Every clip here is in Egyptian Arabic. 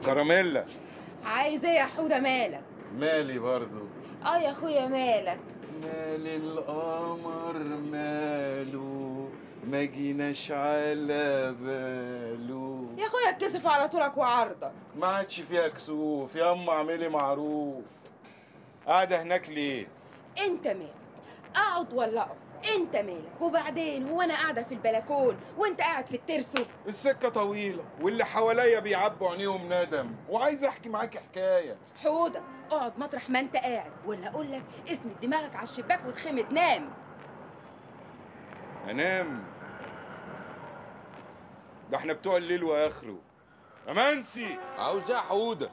كراميلا عايز ايه يا حوده مالك مالي برضو اه يا اخويا مالك مال القمر ماله ما جيناش على باله يا اخويا اتكسف على طولك وعرضك ما عادش فيها كسوف يا اما اعملي معروف قاعدة هناك ليه؟ انت مالك اقعد ولا اقف انت مالك وبعدين هو انا قاعده في البلكون وانت قاعد في الترسو السكة طويلة واللي حواليا بيعبوا عينيهم ندم وعايز احكي معاكي حكاية حوده اقعد مطرح ما انت قاعد ولا اقول لك اسند دماغك على الشباك وتخمد نام انام ده احنا بتوع الليل واخره امانسي عاوز ايه يا حوده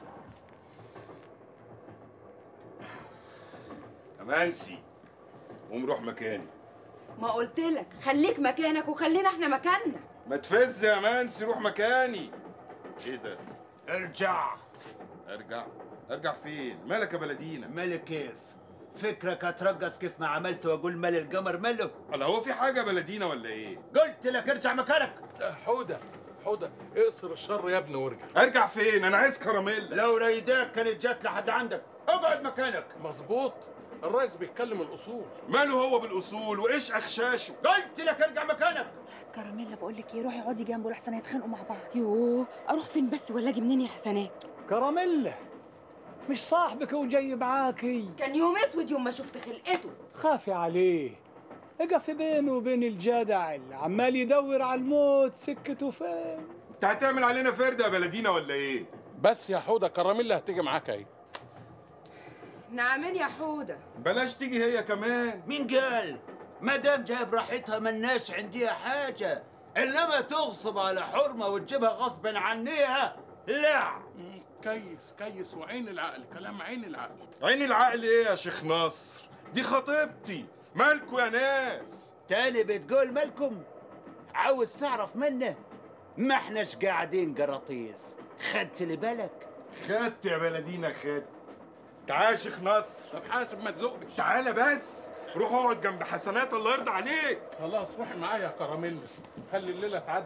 امانسي قوم روح مكاني ما قلت لك خليك مكانك وخلينا احنا مكاننا ما تفز يا امانسي روح مكاني ايه ده ارجع ارجع ارجع فين مالك يا بلدينا مالك كيف فكرك هترقص كيف ما عملت واقول مال القمر ماله ولا هو في حاجه بلدينا ولا ايه قلت لك ارجع مكانك حوده حوده اقصر الشر يا ابني وارجع ارجع فين انا عايز كراميلا لو ريداك كانت جات لحد عندك اقعد مكانك مظبوط الرئيس بيتكلم الاصول ماله هو بالاصول وايش اخشاشه قلت لك ارجع مكانك كراميلا بقول لك ايه روحي اقعدي جنبه لحسن هيتخانقوا مع بعض يوه اروح فين بس ولا اجي منين يا حسنات كراميلا مش صاحبك وجاي معاكي كان يوم اسود يوم ما شفت خلقته خافي عليه اقفي بينه وبين الجدع اللي عمال يدور على الموت سكته فين انت هتعمل علينا فرده يا بلدينا ولا ايه بس يا حوده كراميلا هتيجي معاك اهي نعمين يا حوده بلاش تيجي هي كمان مين قال ما دام جايب راحتها ملناش عنديها حاجه انما تغصب على حرمه وتجيبها غصبا عنيها لا مم، كيس كيس وعين العقل كلام عين العقل عين العقل ايه يا شيخ نصر دي خطيبتي مالكوا يا ناس تاني بتقول مالكم عاوز تعرف منه ما احناش قاعدين قراطيس خدت لي بالك خدت يا بلدينا خدت تعال يا شيخ نصر طب حاسب ما تزقش تعالى بس روح اقعد جنب حسنات الله يرضى عليك خلاص روحي معايا يا كراميلا خلي الليله تعدي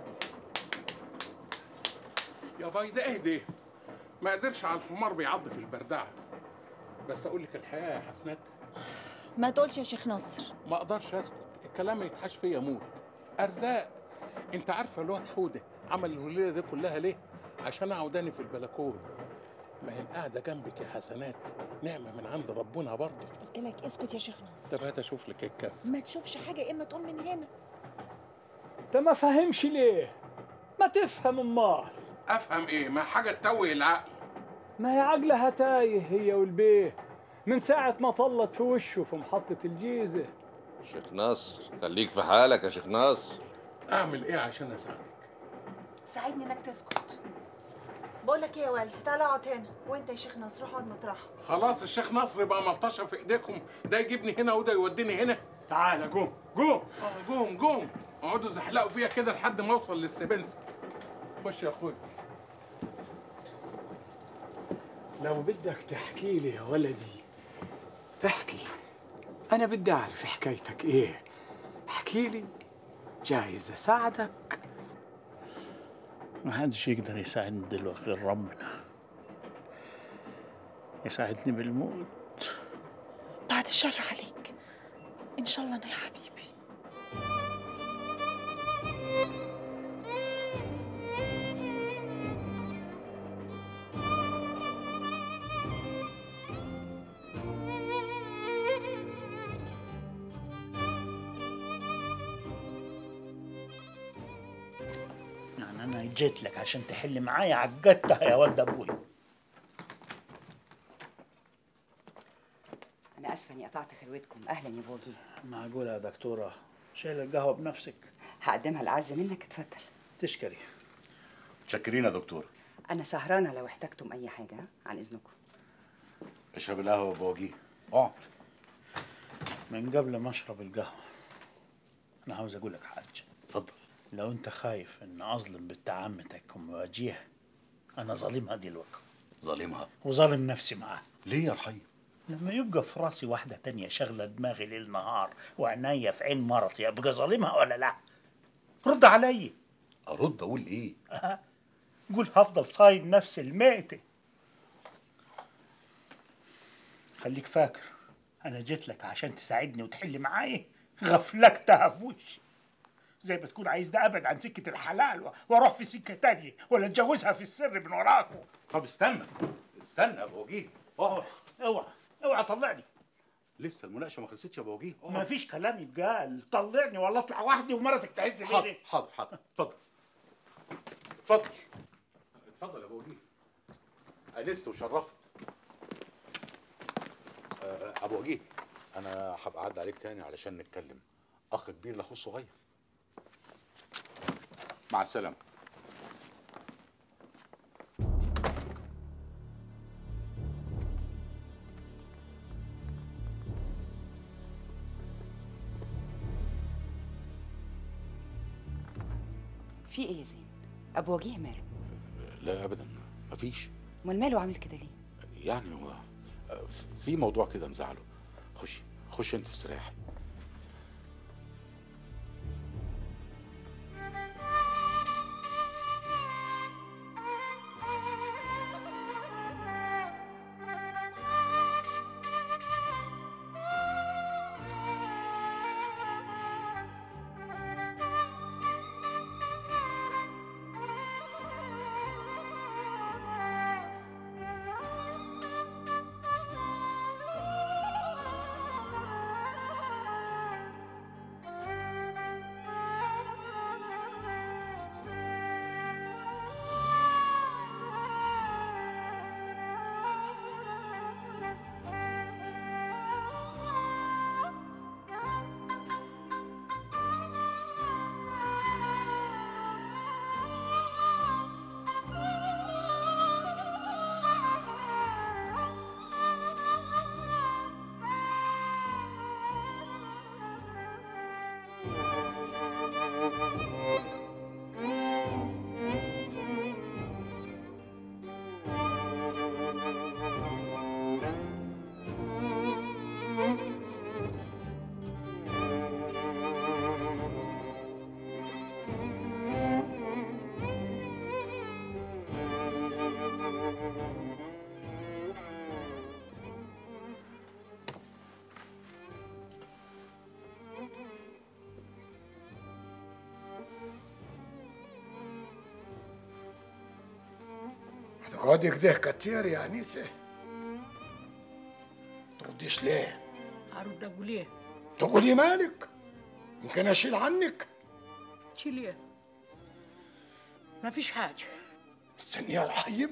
يا بيضة اهدي ما قدرش على الحمار بيعض في البردعه بس اقول لك الحقيقه يا حسنات ما تقولش يا شيخ نصر ما اقدرش اسكت الكلام ما يتحاش فيا موت ارزاق انت عارفه الواد حوده عمل الليله دي كلها ليه عشان اقعداني في البلكون ما هي القعده جنبك يا حسنات نعمه من عند ربنا برضه قلت لك اسكت يا شيخ نصر طب هات اشوف لك الكف ما تشوفش حاجه اما تقوم من هنا انت ما فهمش ليه ما تفهم امال افهم ايه ما حاجه تتوه العقل ما هي عقلها تايه هي والبيه من ساعة ما طلت في وشه في محطة الجيزة شيخ نصر خليك في حالك يا شيخ نصر اعمل ايه عشان اساعدك ساعدني انك تسكت بقول لك ايه يا والدي تعالى اقعد هنا وانت يا شيخ نصر روح اقعد مطرحك خلاص الشيخ نصر يبقى ملطشه في ايديكم ده يجيبني هنا وده يوديني هنا تعال قوم قوم اه جوم جوم اقعدوا زحلقوا فيها كده لحد ما اوصل للسبنسر خش يا اخويا لو بدك تحكي لي يا ولدي احكي أنا بدي أعرف حكايتك إيه احكي لي جايز أساعدك ما حدش يقدر يساعدني دلوقتي غير ربنا يساعدني بالموت بعد الشر عليك ان شاء الله انا يا حبيبي يعني انا جيت لك عشان تحل معايا عقدتها يا ولد ابوي أنا آسفة إني قطعت خلوتكم أهلا يا بوجي معقولة يا دكتورة شايل القهوة بنفسك هقدمها الأعز منك اتفضل تشكري متشكرين يا دكتور أنا سهرانة لو احتجتم أي حاجة عن إذنكم اشرب القهوه بواجيه اقعد من قبل ما اشرب القهوة انا عاوز اقول لك حاجة اتفضل لو انت خايف ان اظلم بنت عمتك ومواجيها انا ظالمها دلوقتي ظالمها وظالم نفسي معاها ليه يا رحيم لما يبقى في راسي واحدة تانية شغلة دماغي ليل نهار وعناية في عين مرتي ابقى ظالمها ولا لا؟ رد علي ارد اقول ايه أه. قول هفضل صايم نفس الميتة خليك فاكر انا جيت لك عشان تساعدني وتحل معايا غفلكتها في وشي زي ما تكون عايز ده ابعد عن سكه الحلال و- واروح في سكه تانية ولا اتجوزها في السر من وراكم طب استنى استنى يا ابو وجيه اقعد اوعى اوعى طلعني لسه المناقشه ما خلصتش يا ابو وجيه ما فيش كلام يتقال طلعني ولا اطلع وحدي ومرتك تعز حاضر ليه حاضر حاضر اتفضل اتفضل اتفضل يا ابو وجيه انست وشرفت آه، ابو وجيه انا هبقى اعدي عليك تاني علشان نتكلم اخ كبير لاخوه الصغير مع السلامه في ايه يا زين ابو وجيه ماله لا ابدا مفيش امال ماله عامل كده ليه يعني هو آه، في موضوع كده مزعله خشي خشي انت استريحي هتقعدي كده كتير يا انيسه ترديش ليه هرد اقول ايه تقولي مالك يمكن اشيل عنك تشيل ايه ما فيش حاجه استني يا الحيم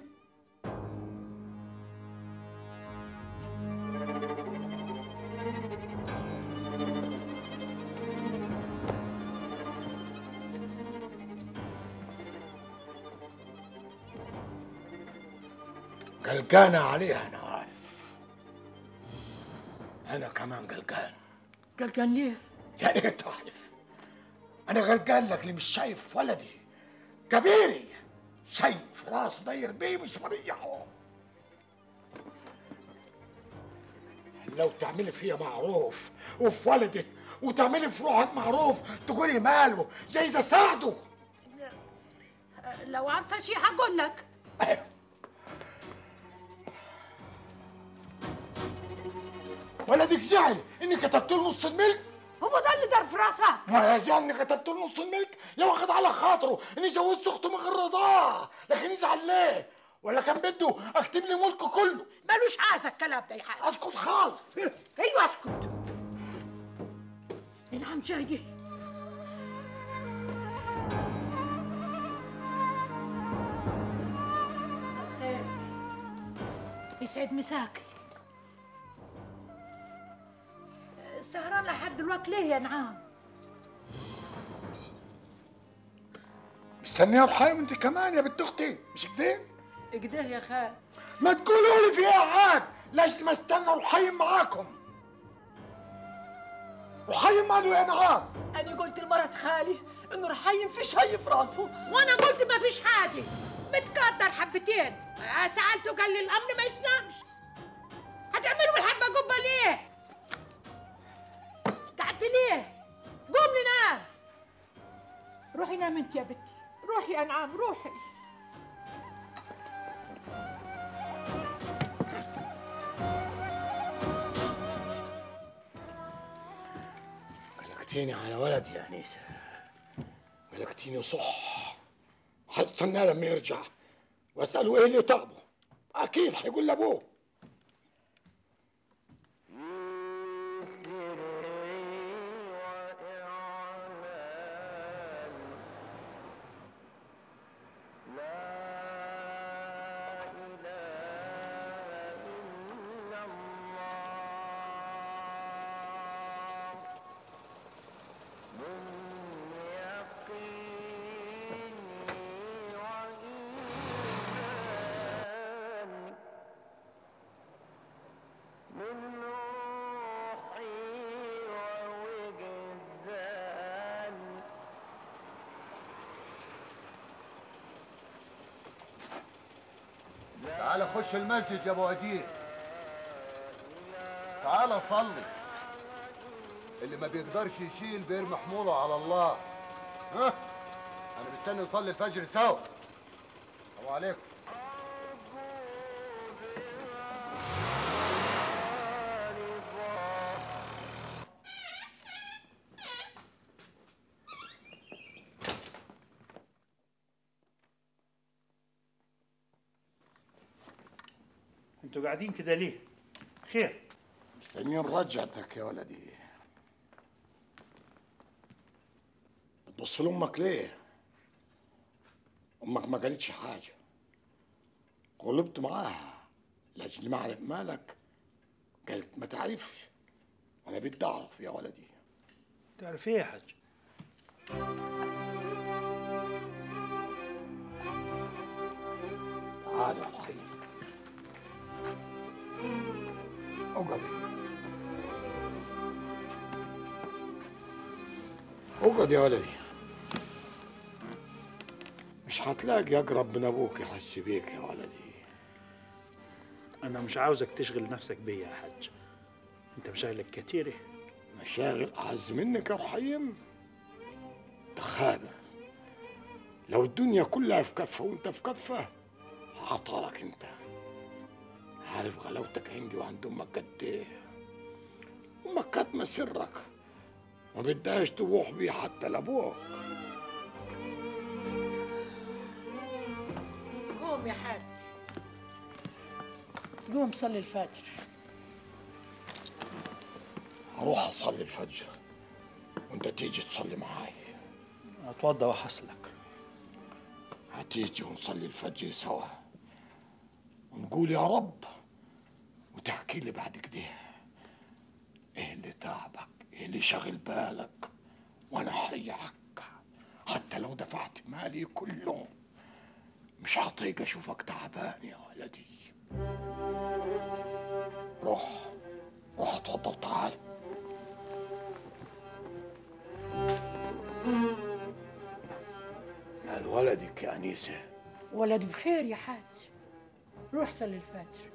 قلقانة عليها أنا عارف أنا كمان قلقان قلقان ليه يا ريت أحلف أنا قلقان لك اللي مش شايف ولدي كبيري شايف راسه داير بيه مش مريحه لو تعملي فيا معروف وفي ولدك وتعملي في روحك معروف تقولي ماله جايزة ساعده لو عارفه شيء هقول لك ولدك زعل اني كتبت له نص الملك هو ده اللي دار في راسك ما زعل اني كتبت له نص الملك لو واخد على خاطره اني جوزت اخته من غير رضاعه لكن يزعل ليه ولا كان بده اكتب لي ملكه كله ملوش عايز الكلام ده يا حاج اسكت خالص ايوه اسكت العم جاي خير يسعد مساكي سهران لحد دلوقتي ليه يا نعام مستنيه الحايم انت كمان يا بنت اختي مش كده اجده يا خال ما تقولوا لي فيها عاد ليش ما استنى الحايم معاكم الحايم ماله يا نعام انا قلت لمرات خالي انه رحيم في شي في راسه وانا قلت ما فيش حاجه متقدر حبتين آه، سالته قال لي الامن ما يسلمش هتعملوا الحبه قبه ليه قعدت ليه قوم لي نام روحي نام انت يا بنتي روحي يا انعام روحي ملكتيني على ولدي يا انيسه ملكتيني صح هستناه لما يرجع واساله ايه اللي طعبه اكيد هيقول لابوه تعال خش المسجد يا ابو وجيه تعال صلي اللي ما بيقدرش يشيل بيرمي حموله على الله ها انا مستني نصلي الفجر سوا السلام عليكم انتوا قاعدين كده ليه؟ خير مستنيين رجعتك يا ولدي بتبص لامك ليه امك ما قالتش حاجه غلبت معاها لاجل ما اعرف مالك قالت ما تعرفش انا بدي اعرف يا ولدي تعرف ايه يا حاج؟ تعال يا رحيم اقعد اقعد يا ولدي مش هتلاقي اقرب من ابوك يحس بيك يا ولدي انا مش عاوزك تشغل نفسك بيا يا حاج انت مشاغلك كتيره مشاغل اعز منك يا رحيم ده خابر لو الدنيا كلها في كفه وانت في كفه هعطارك انت عارف غلاوتك عندي وعند امك قد ايه امك كاتمه سرك ما بدهاش تبوح بيه حتى لابوك قوم يا حاج قوم صلي الفجر هروح اصلي الفجر وانت تيجي تصلي معاي اتوضى واحصلك هتيجي ونصلي الفجر سوا ونقول يا رب وتحكي لي بعد كده ايه اللي تعبك ايه اللي شاغل بالك وانا هريحك حتى لو دفعت مالي كله مش هطيق اشوفك تعبان يا ولدي روح روح اتوضى وتعال مال ولدك يا انيسه ولد بخير يا حاج روح صلي الفجر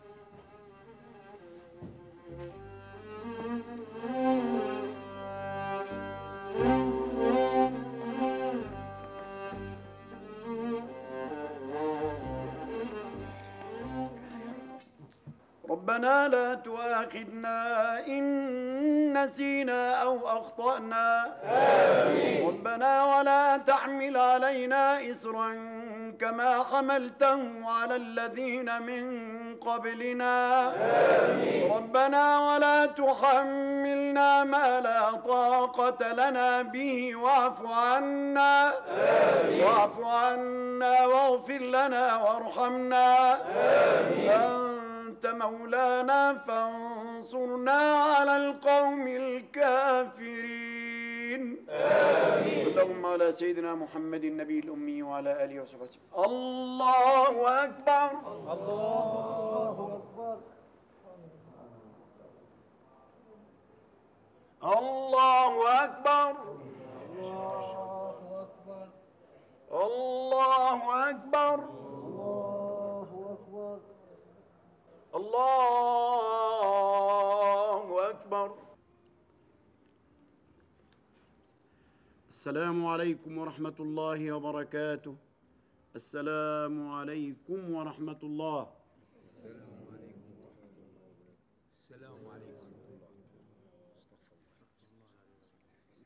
ربنا لا تؤاخذنا إن نسينا أو أخطأنا آمين. ربنا ولا تحمل علينا إسرا كما حملته على الذين من قبلنا آمين. ربنا ولا تحملنا ما لا طاقة لنا به واعف عنا آمين. واعف عنا واغفر لنا وارحمنا آمين. أنت مولانا فانصرنا على القوم الكافرين آمين اللهم على سيدنا محمد النبي الأمي وعلى آله وصحبه وسلم الله أكبر الله أكبر الله أكبر الله أكبر الله أكبر الله أكبر الله أكبر السلام عليكم ورحمة الله وبركاته السلام عليكم ورحمة الله السلام عليكم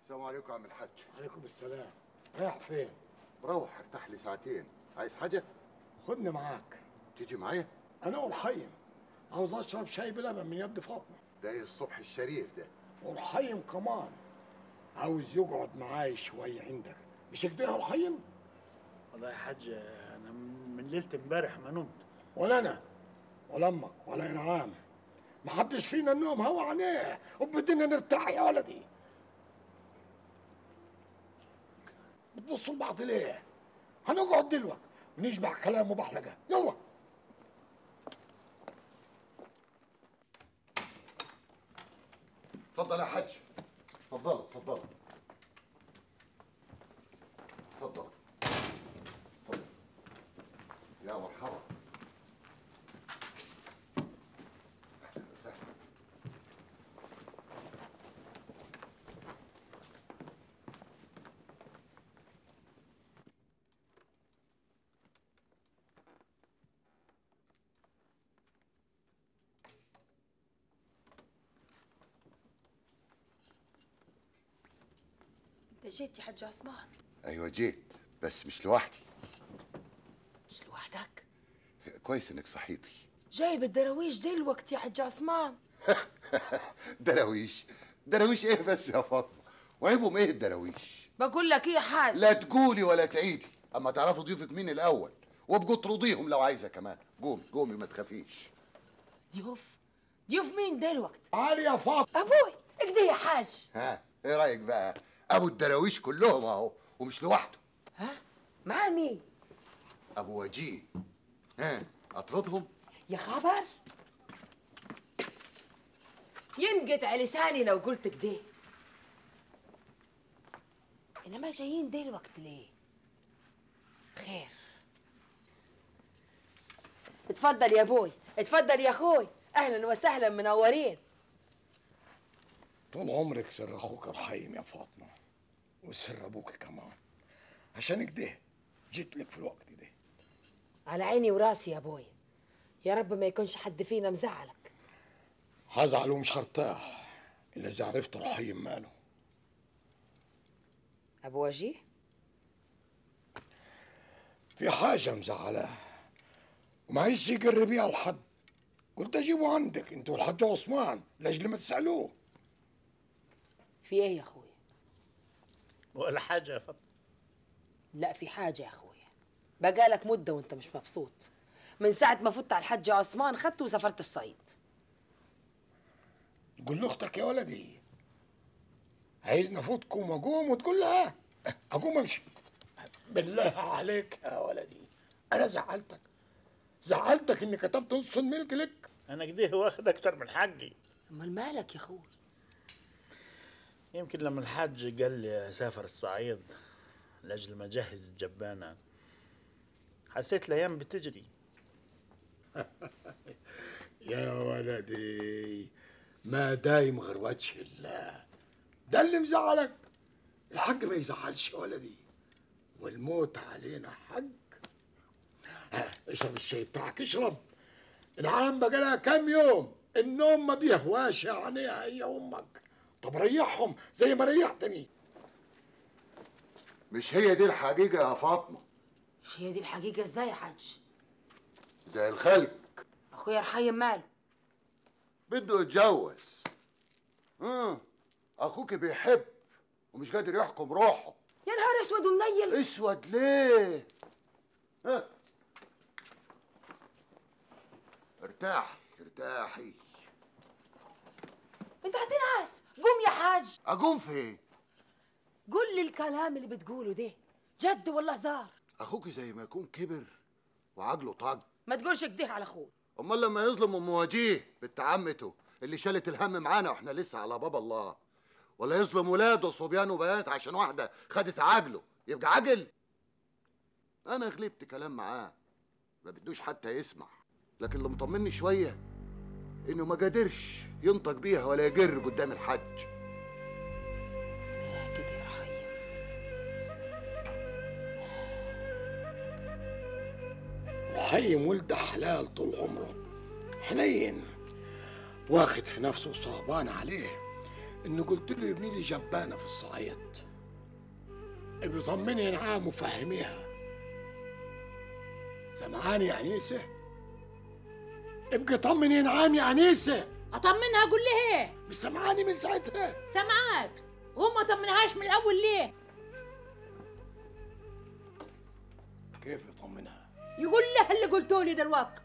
السلام عليكم يا عم الحاج عليكم السلام رايح فين؟ بروح ارتاح لي ساعتين عايز حاجة؟ خدني معاك تيجي معايا؟ انا والحيم عاوز اشرب شاي بلبن من يد فاطمه ده ايه الصبح الشريف ده والحيم كمان عاوز يقعد معاي شويه عندك مش كده يا الحيم؟ والله يا حاج انا من ليله امبارح ما نمت ولا انا ولا امك ولا انعام ما حدش فينا النوم هوا عينيه وبدنا نرتاح يا ولدي بتبصوا لبعض ليه؟ هنقعد دلوقتي ونشبع كلام وبحلقه يلا اتفضل يا حاج اتفضل اتفضل اتفضل اتفضل. يا مرحبا اهلا وسهلا انت جيت يا حاج عثمان ايوه جيت بس مش لوحدي مش لوحدك كويس انك صحيتي جايب الدراويش دلوقتي يا حاج عثمان دراويش دراويش ايه بس يا فاطمه وعيبهم ايه الدراويش بقول لك ايه يا حاج لا تقولي ولا تعيدي اما تعرفوا ضيوفك مين الاول وابقوا ترضيهم لو عايزه كمان قومي قومي ما تخافيش ضيوف ضيوف مين دلوقتي علي يا فاطمه ابوي اكده يا حاج ها ايه رايك بقى ابو الدراويش كلهم اهو ومش لوحده مع مين ابو وجيه ها اطردهم يا خبر ينقطع لساني لو قلت كده انما جايين دلوقتي ليه خير اتفضل يا ابوي اتفضل يا اخوي اهلا وسهلا منورين طول عمرك سر اخوك الحيم يا فاطمه وسر ابوك كمان عشان كده جيت لك في الوقت ده على عيني وراسي يا ابوي يا رب ما يكونش حد فينا مزعلك هزعل ومش هرتاح الا اذا عرفت الحيم ماله ابو وجيه في حاجه مزعلاه وما عايز يقر بيها لحد قلت اجيبه عندك انت والحاج عثمان لاجل ما تسالوه في ايه يا اخوي ولا حاجه يا فاطمه لا في حاجه يا اخويا بقالك مده وانت مش مبسوط من ساعه ما فت على الحاج عثمان خدته وسافرت الصعيد قول لاختك يا ولدي عايز نفوتكم واقوم وتقول لها اقوم امشي بالله عليك يا ولدي انا زعلتك زعلتك اني كتبت نص الملك لك انا كده واخد اكتر من حقي امال مالك يا اخوي يمكن لما الحاج قال لي اسافر الصعيد لاجل ما اجهز الجبانه حسيت الايام بتجري يا ولدي ما دايم غير وجه الله ده اللي مزعلك الحق ما يزعلش يا ولدي والموت علينا حق ها اشرب الشاي بتاعك اشرب العام بقى لها كام يوم النوم ما بيهواش عينيها هي امك طب ريحهم زي ما ريحتني مش هي دي الحقيقه يا فاطمه مش هي دي الحقيقه ازاي يا حاج زي الخلق اخويا رحيم ماله بده يتجوز اه اخوك بيحب ومش قادر يحكم روحه يا نهار اسود ومنيل اسود ليه ها ارتاحي ارتاحي انت هتنعس قوم يا حاج اقوم فين قول لي الكلام اللي بتقوله ده جد ولا هزار اخوك زي ما يكون كبر وعقله طاق ما تقولش كده على اخوي امال لما يظلم ام وجيه بنت عمته اللي شالت الهم معانا واحنا لسه على باب الله ولا يظلم ولاده وصبيان وبنات عشان واحده خدت عجله يبقى عجل انا غلبت كلام معاه ما بدوش حتى يسمع لكن اللي مطمني شويه انه ما قادرش ينطق بيها ولا يجر قدام الحج كده يا رحيم رحيم ولد حلال طول عمره حنين واخد في نفسه صعبان عليه انه قلت له يبني لي جبانه في الصعيد ابي طمني نعام وفهميها سمعاني يا انيسه ابقي طمني نعام يا انيسه اطمنها اقول لها ايه مش سمعاني من ساعتها سامعاك وما طمنهاش من الاول ليه كيف يطمنها يقول لها اللي قلته لي دلوقتي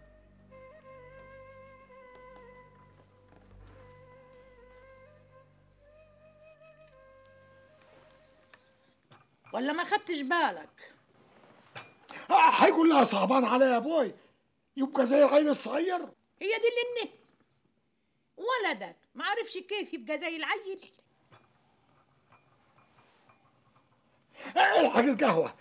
ولا ما خدتش بالك آه، حيقول لها صعبان عليا يا ابوي يبقى زي العيل الصغير هي دي اللي النه ولدك ما عرفش كيف يبقى زي العيل آه، الحق القهوه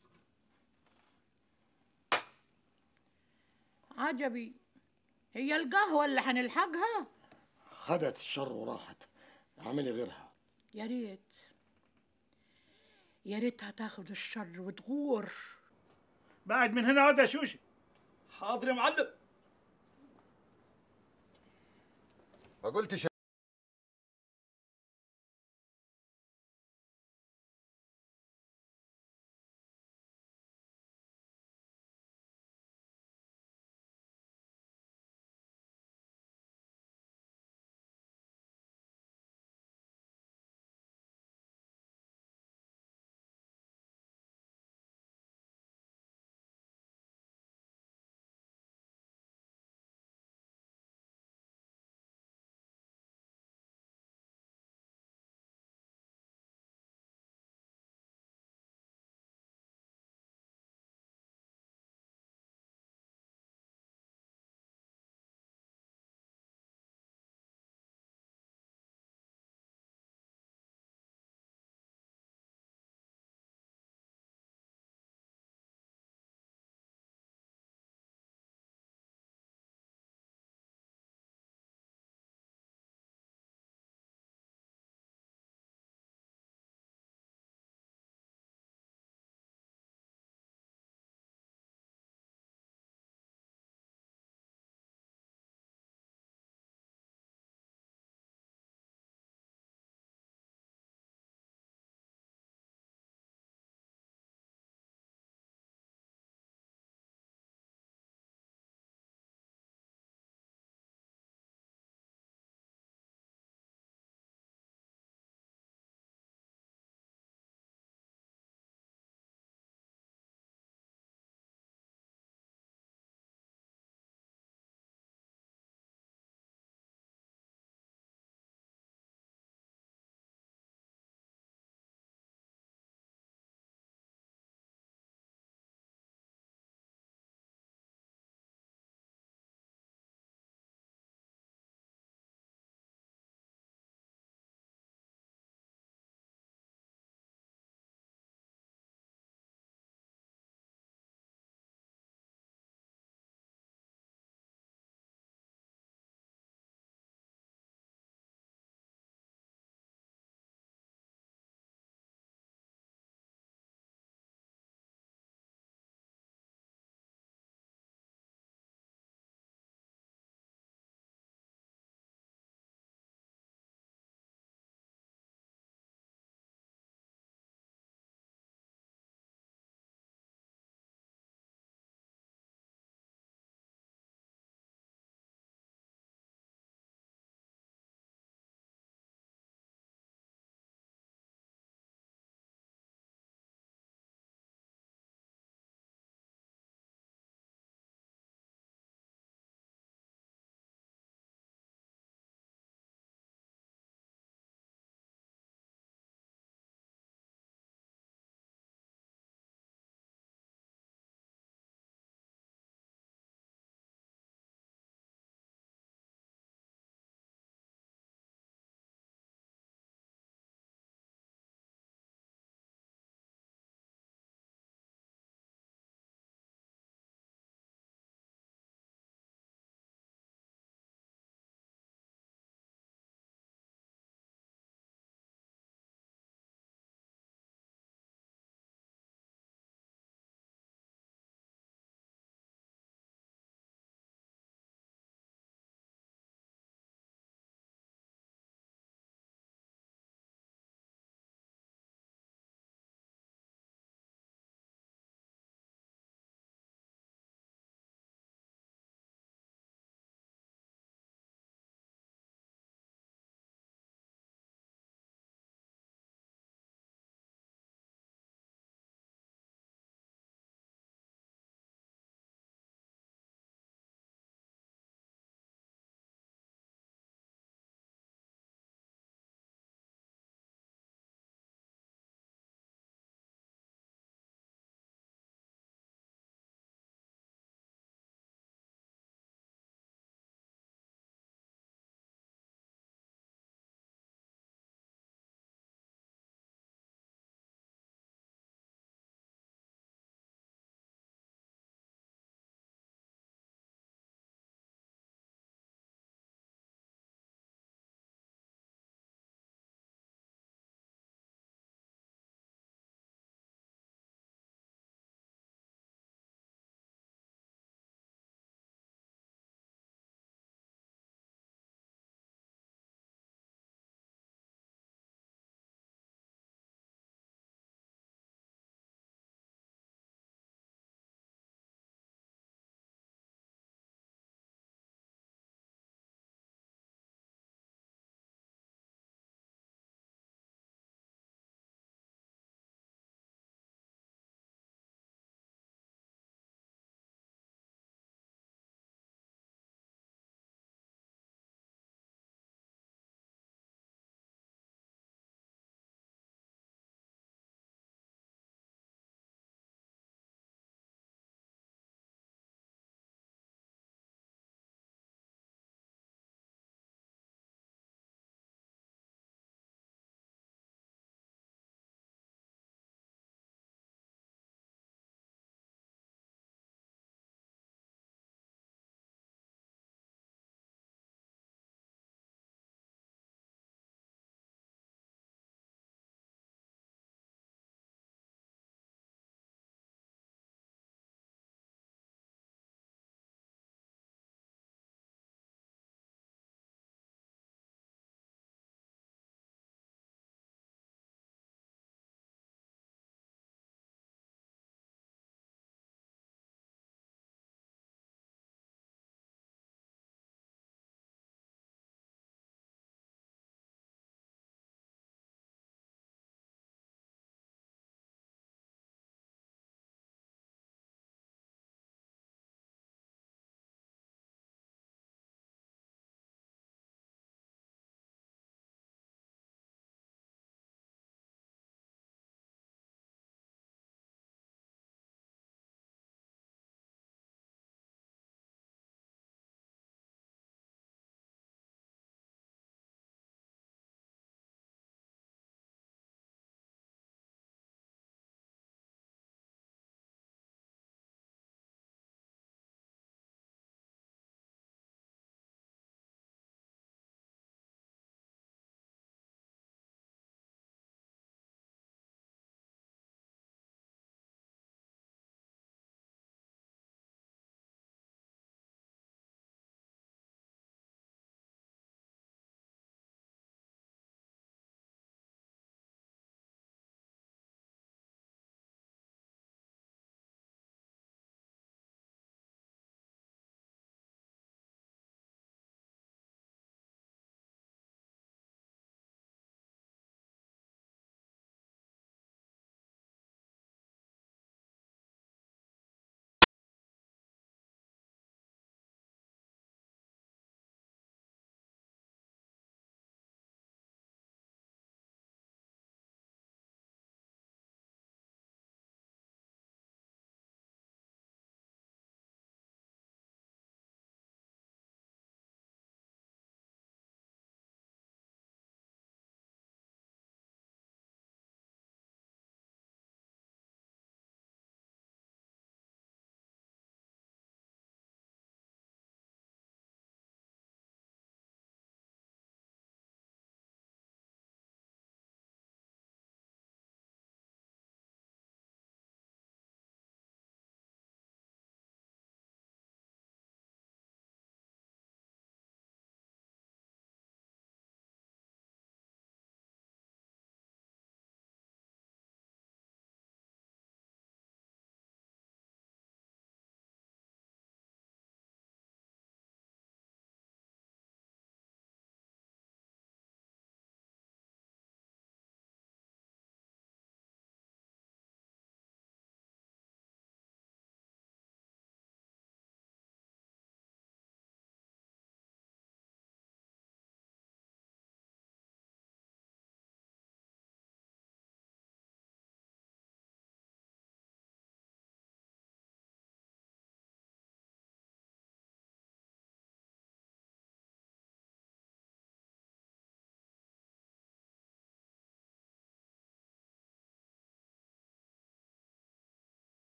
عجبي هي القهوة اللي هنلحقها خدت الشر وراحت اعملي غيرها يا ريت يا ريتها تاخد الشر وتغور بعد من هنا اقعد يا شوشي حاضر يا معلم ما قلتش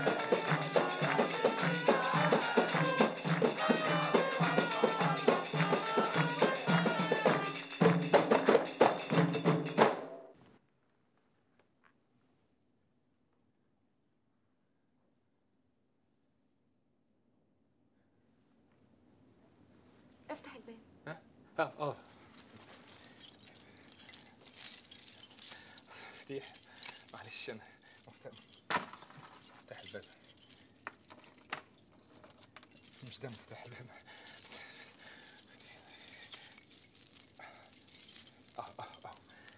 افتح الباب ها اه اه مفتيح معلش انا افتح الباب مش ده مفتاح الباب اه اه اه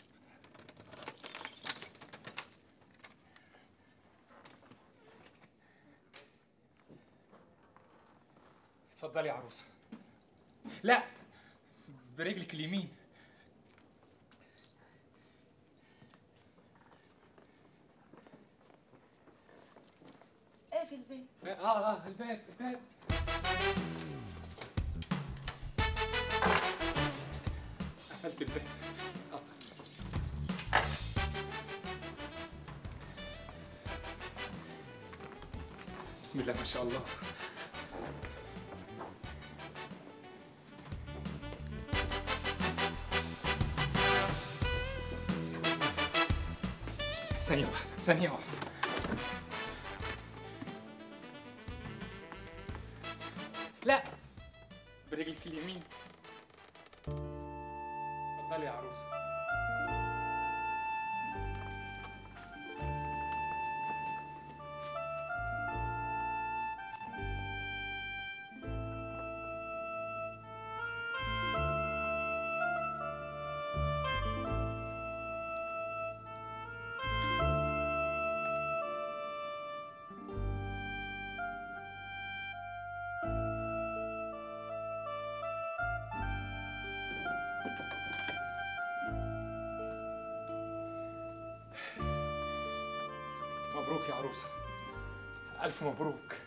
اتفضلي يا عروسه لا برجلك اليمين اقفل الباب اه اه الباب الباب قفلت الباب آه. بسم الله ما شاء الله ثانية واحدة ثانية واحدة لا برجلك اليمين اتفضلي يا عروسة مبروك يا عروسة ألف مبروك